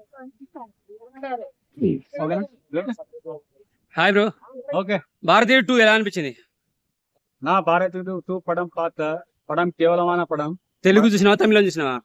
ఓకేనా hi bro okay Bharatiya two ఎలా అనిపించింది నా భారత్ టూ పడం పాత పడం కేవలమైన పడం తెలుగు చూసినావా తమిళ చూసినావా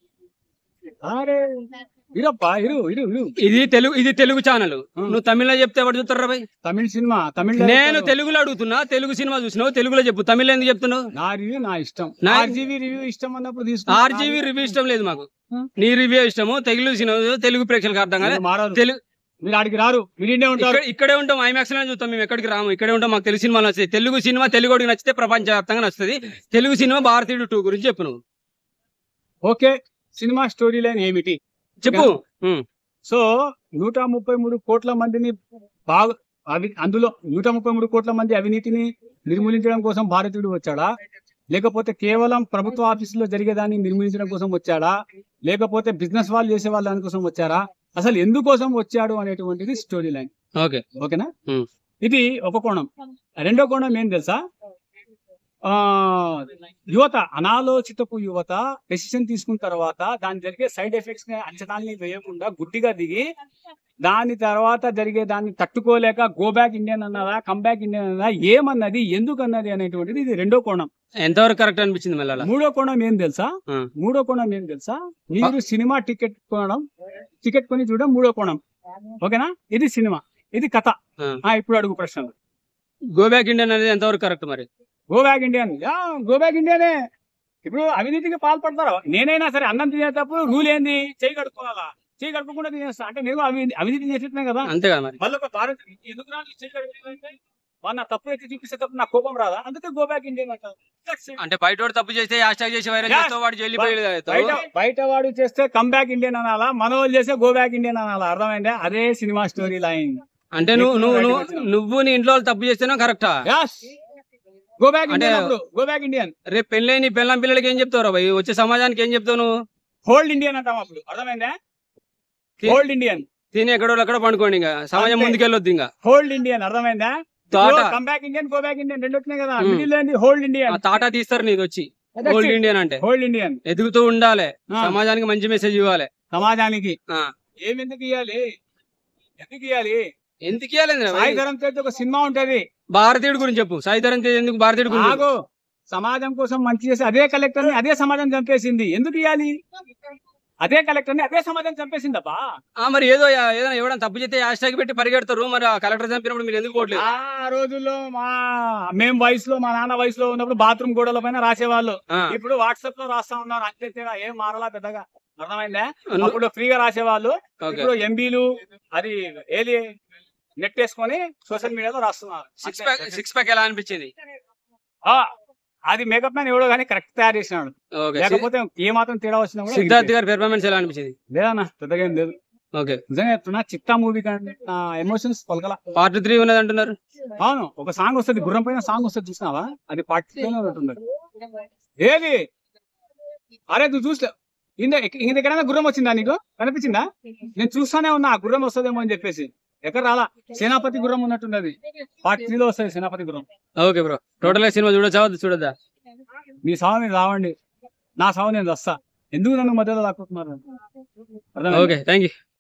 అరే ఇరప్ప ఇరు ఇరు ఇరు ఇది తెలుగు ఇది తెలుగు ఛానల్ నువ్వు తమిళలో చెప్తే ఎవరు చూస్తారా భయ్ తమిళ సినిమా తమిళ నేను తెలుగులో అడుగుతున్నా తెలుగు సినిమా చూసినావు తెలుగులో చెప్పు తమిళ ఎందుకు చెప్తున్నావు నా రివ్యూ నా ఇష్టం నా- ఆర్జీవీ రివ్యూ ఇష్టం అన్నప్పుడు తీసుకున్నా. ఆర్జీవీ రివ్యూ ఇష్టం లేదు మాకు Hmm. నీ రివ్యూ ఇష్టము తెలుగు సినిమా తెలుగు ప్రేక్షకులకు అర్థం కాదు మీరు మారరు తెలుగు మీరు ఆడికి రారు మీరు ఇండే ఉంటారు ఇక్కడ ఇక్కడే ఉంటాం ఐమాక్స్ లో చూస్తాం మేము ఎక్కడికి రాము ఇక్కడే ఉంటాం మాకు తెలుగు సినిమా నచ్చుతాయి తెలుగు సినిమా తెలుగుడికి నచ్చితే ప్రపంచవ్యాప్తంగా నచ్చుతుంది తెలుగు సినిమా భారతీయుడు టూ గురించి చెప్పు నువ్వు ఓకే సినిమా స్టోరీ లైన్ ఏమిటి చెప్పు ఉమ్. సో నూట ముప్పై మూడు కోట్ల మందిని బాగా అవి అందులో నూట ముప్పై మూడు కోట్ల మంది అవినీతిని నిర్మూలించడం కోసం భారతీయుడు వచ్చాడా లేకపోతే కేవలం ప్రభుత్వ ఆఫీసులో జరిగేదాన్ని నిర్మూలించడం కోసం వచ్చాడా లేకపోతే బిజినెస్ వాళ్ళు చేసే వాళ్ళ దానికోసం వచ్చారా అసలు ఎందుకోసం వచ్చాడు అనేటువంటిది స్టోరీ లైన్ ఓకే ఓకేనా Hmm. ఇది ఒక కోణం రెండో కోణం ఏం తెలుసా ఆ యువత అనాలోచితపు యువత డెసిషన్ తీసుకున్న తర్వాత దాని జరిగే సైడ్ ఎఫెక్ట్స్ ని అంచనాల్ని వేయకుండా గుడ్డిగా దిగి దాని తర్వాత జరిగే దాన్ని తట్టుకోలేక గో బ్యాక్ ఇండియన్ అన్నదా కమ్ బ్యాక్ ఇండియన్ అన్నదా ఏమన్నది ఎందుకు అన్నది అనేటువంటిది ఇది రెండో కోణం ఎంతవరకు కరెక్ట్ అనిపించింది మళ్ళీ అలా మూడో కోణం ఏం తెలుసా Hmm. మూడో కోణం ఏం తెలుసా మీరు సినిమా టికెట్ కొనడం టికెట్ కొని చూడడం మూడో కోణం ఓకేనా ఇది సినిమా ఇది కథ Hmm. ఆ ఇప్పుడు అడుగు ప్రశ్నలు గో బ్యాక్ ఇండియన్ అనేది ఎంతవరకు కరెక్ట్ మరి గో బ్యాక్ ఇండియన్ యా గో బ్యాక్ ఇండియానే ఇప్పుడు అవినీతికి పాల్పడతారు నేనైనా సరే అన్నం తినేటప్పుడు రూల్ ఏంది చేయి కడుక్కోవాలా చేయి కడుక్కోకుండా తినేస్తా అంటే నేను అవినీతి అవినీతి చేసేట్టున్నా కదా అంతే కదా మరి మళ్ళీ ఒక భారత్ ఎందుకు రాదు చేయి కడుక్కోవాలంటే వాళ్ళ నా తప్పు ఎత్తి చూపిస్తే తప్పు నా కోపం రాదా అందుకే గో బ్యాక్ ఇండియన్ అంటారు That's it. అంటే బయట వాడు తప్పు చేస్తే హ్యాష్ ట్యాగ్ చేసి వైరల్ Yeah. చేస్తావు వాడు జైలు బయట బయట వాడు చేస్తే కమ్ బ్యాక్ ఇండియన్ అనాలా మన వాళ్ళు చేస్తే గో బ్యాక్ ఇండియన్ అనాలా అర్థమైందా అదే సినిమా స్టోరీ లైన్ అంటే నువ్వు నువ్వు నువ్వు నువ్వు నీ ఇంట్లో వాళ్ళు తప్పు చేస్తేనే కరెక్టా యాస్ గో బ్యాక్ అంటే- ఇండియన్ అప్పుడు గో బ్యాక్ ఇండియన్ రేపు పెళ్ళై నీ పెళ్ళం పిల్లలకి ఏం చెప్తావు భయ్ వచ్చే సమాజానికి ఏం చెప్తావు నువ్వు హోల్డ్ ఇండియన్ అంటాం అప్పుడు అర్థమైందా హోల్డ్ ఇండియన్ తిని ఎక్కడో అక్కడ పండుకోండి ఇంకా సమాజం అంతే. ముందుకెళ్ళొద్దు ఇంకా హోల్డ్ ఇండియన్ అర్థమైందా తాట come back Indian go back Indian రెండు వచ్చినాయి కదా Hmm. మిడిల్ ఏంది హోల్డ్ ఆ ఇండియన్ తాటా తీస్తారు నీది వచ్చి ఓల్డ్ ఇండియన్ అంటే హోల్డ్ ఇండియన్ ఎదుగుతూ ఉండాలి సమాజానికి మంచి మెసేజ్ ఇవ్వాలి సమాజానికి ఆ. ఏం ఎందుకు ఇవ్వాలి ఎందుకు ఇవ్వాలి ఎందుకు ఇవ్వాలి సాయి ధరం తేజ్ ఒక సినిమా ఉంటది భారతీయుడు గురించి చెప్పు సాయిధరం తేజ్ ఎందుకు భారతీయుడు గురించి చెప్పు. ఆగు సమాజం కోసం మంచి చేసి అదే కలెక్టర్ ని అదే సమాజం చంపేసింది ఎందుకు ఇవ్వాలి అదే కలెక్టర్ ని అదే సమాజం చంపేసిందబ్బా ఆ మరి ఏదో ఏదో ఎవరైనా తప్పు చేస్తే హ్యాష్ ట్యాగ్ పెట్టి పరిగెడతారు మరి ఆ కలెక్టర్ చంపినప్పుడు మీరు ఎందుకు పోవట్లేదు ఆ రోజుల్లో మా మేము వయసులో మా నాన్న వయసులో ఉన్నప్పుడు బాత్రూమ్ గోడల పైన రాసేవాళ్ళు ఆ, ఇప్పుడు వాట్సాప్ లో రాస్తా ఉన్నారు అంతే తేడా ఏం మారలా పెద్దగా అర్థమైందా ను- అప్పుడు ఫ్రీగా రాసేవాళ్ళు ఓకే ఇప్పుడు ఎంబీలు అది ఏది నెట్ వేసుకొని సోషల్ మీడియాలో రాస్తున్నారు సిక్స్ ప్యాక్ సిక్స్ ప్యాక్ ఎలా అనిపించింది ఆ, అది మేకప్ మ్యాన్ ఎవడో కానీ కరెక్ట్ తయారు చేసినాడు ఓకే లేకపోతే ఏ మాత్రం తేడా వచ్చినా కూడా సిద్ధార్థ్ గారి పెర్ఫార్మెన్స్ ఎలా అనిపించింది లేదన్నా పెద్దగా ఏం లేదు ఓకే నిజంగా చెప్తున్నా చిత్తా మూవీ కానీ నా ఎమోషన్స్ పలకల పార్ట్ త్రీ ఉన్నది అంటున్నారు అవును ఒక సాంగ్ వస్తుంది గుర్రం పైన సాంగ్ వస్తుంది చూసినావా అది పార్టీలోనే ఉంటుంది ఏది అరే నువ్వు చూసా ఇంద ఇంక ఎక్కడైనా గుర్రం వచ్చిందా నీకు కనిపించిందా నేను చూస్తానే ఉన్నా ఆ గుర్రం వస్తుందేమో అని చెప్పేసి ఎక్కడ రాలా సేనాపతి గుర్రం ఉన్నట్టున్నది పార్ట్ త్రీలో వస్తుంది సేనాపతి గుర్రం ఓకే బ్రో టోటల్ గా సినిమా చూడొచ్చా వద్దా? చూడొద్దా మీ సావు మీరు రావండి నా సావు నేను వస్తా ఎందుకు నన్ను మధ్యలో లాక్కుంటున్నారు అర్థమైందా? Okay thank you